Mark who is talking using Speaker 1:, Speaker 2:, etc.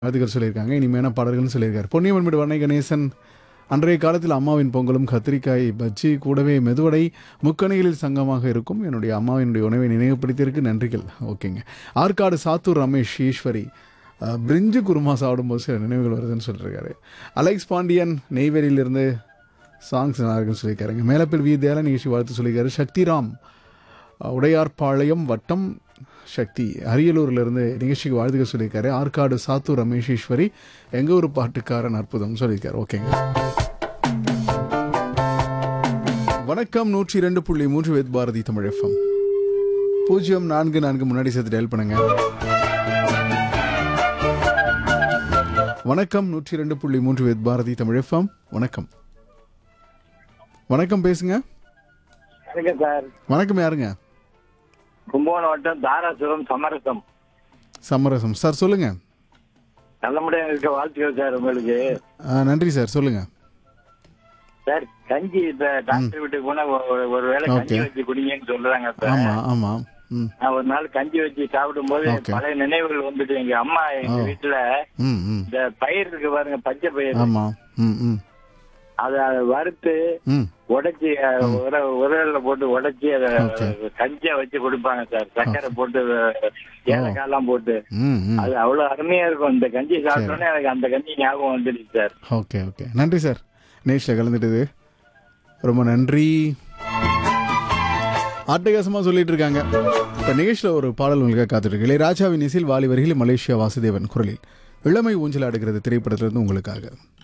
Speaker 1: வாழ்த்துக்கள் சொல்லியிருக்காங்க இனிமையான பாடல்கள்னு சொல்லியிருக்காரு பொன்னியம்மன் வீடு வண்ணை கணேசன் அன்றைய காலத்தில் அம்மாவின் பொங்கலும் கத்திரிக்காய் பஜ்ஜி கூடவே மெதுவடை முக்கணிகளில் சங்கமாக இருக்கும் என்னுடைய அம்மாவினுடைய உணவை நினைவுபடுத்தியிருக்கு நன்றிகள் ஓகேங்க ஆற்காடு சாத்தூர் ரமேஷ் ஈஸ்வரி அஹ், பிரிஞ்சு குருமா சாப்பிடும்போது சில நினைவுகள் வருதுன்னு சொல்லியிருக்காரு அலெக்ஸ் பாண்டியன் நெய்வேலியிலிருந்து சாங்ஸ் நல்லா இருக்குன்னு சொல்லியிருக்காருங்க மேலப்பில் வி தேல நிகழ்ச்சி வாழ்த்து சொல்லியிருக்காரு சக்திராம் அஹ், உடையார்பாளையம் வட்டம் சக்தி அரியலூர்லேருந்து நிகழ்ச்சிக்கு வாழ்த்துக்கள் சொல்லியிருக்காரு ஆற்காடு சாத்தூர் ரமேஷ் ஈஸ்வரி எங்கள் ஒரு பாட்டுக்காரன் அற்புதம் சொல்லியிருக்காரு ஓகேங்க வணக்கம் நூற்றி இரண்டு புள்ளி மூன்று வேத் பாரதி தமிழ் எஃப்எம் பூஜ்ஜியம் நான்கு நான்கு முன்னாடி சேர்த்து டயல் பண்ணுங்க வணக்கம் நூற்றி இரண்டு புள்ளி மூன்று வேத் பாரதி தமிழ் எஃப்எம் வணக்கம் வணக்கம் பேசுங்க
Speaker 2: வணக்கம் சார்
Speaker 1: வணக்கம் யாருங்க
Speaker 2: கும்பகோணம் வட்டம் தாராசுரம் சமரசம்
Speaker 1: சமரசம் சார் சொல்லுங்க
Speaker 2: நல்லபடியா இருக்க வாழ்த்துக்கள் சார் உங்களுக்கு
Speaker 1: ஆ, நன்றி சார் சொல்லுங்க
Speaker 2: சார் கஞ்சி இப்ப டாக்டர் வீட்டுக்கு போனா ஒரு- ஒரு வேளை கஞ்சி
Speaker 1: Okay.
Speaker 2: வச்சு குடிங்கன்னு சொல்றாங்க சார்
Speaker 1: ஆமா ஆமா ம்
Speaker 2: நான் ஒரு நாள் கஞ்சி வச்சு சாப்பிடும் போது
Speaker 1: Okay.
Speaker 2: பழைய நினைவுகள் வந்துட்டு எங்க அம்மா எங்க
Speaker 1: Oh.
Speaker 2: வீட்டுல
Speaker 1: ம் ம்
Speaker 2: இந்த பயிர் இருக்கு பாருங்க பச்சை பயிர்
Speaker 1: ஆமா ம் ம்
Speaker 2: அத வறுத்து
Speaker 1: ம்
Speaker 2: உடைச்சி அஹ், உர- உரல்ல போட்டு உடைச்சி அத
Speaker 1: Okay.
Speaker 2: கஞ்சியா வச்சு கொடுப்பாங்க சார் சக்கரை போட்டு ஏலக்காய் எல்லாம் போட்டு
Speaker 1: ம் ம்
Speaker 2: அது அவ்வளவு அருமையா இருக்கும் இந்த கஞ்சி சாப்பிட்டோன்னே எனக்கு அந்த கஞ்சி ஞாபகம் வந்துடுச்சு சார்
Speaker 1: ஓகே ஓகே நன்றி சார் நேஷில் கலந்துட்டது ரொம்ப நன்றி அட்டகாசமாக சொல்லிட்டு இருக்காங்க இப்போ நிகழ்ச்சியில் ஒரு பாடல் உங்களுக்காக காத்துருக்கு இளையராஜாவின் இசையில் வாலி வரிகளில் மலேசியா வாசுதேவன் குரலில் இளமை ஊஞ்சல் ஆடுகிறது திரைப்படத்திலிருந்து உங்களுக்காக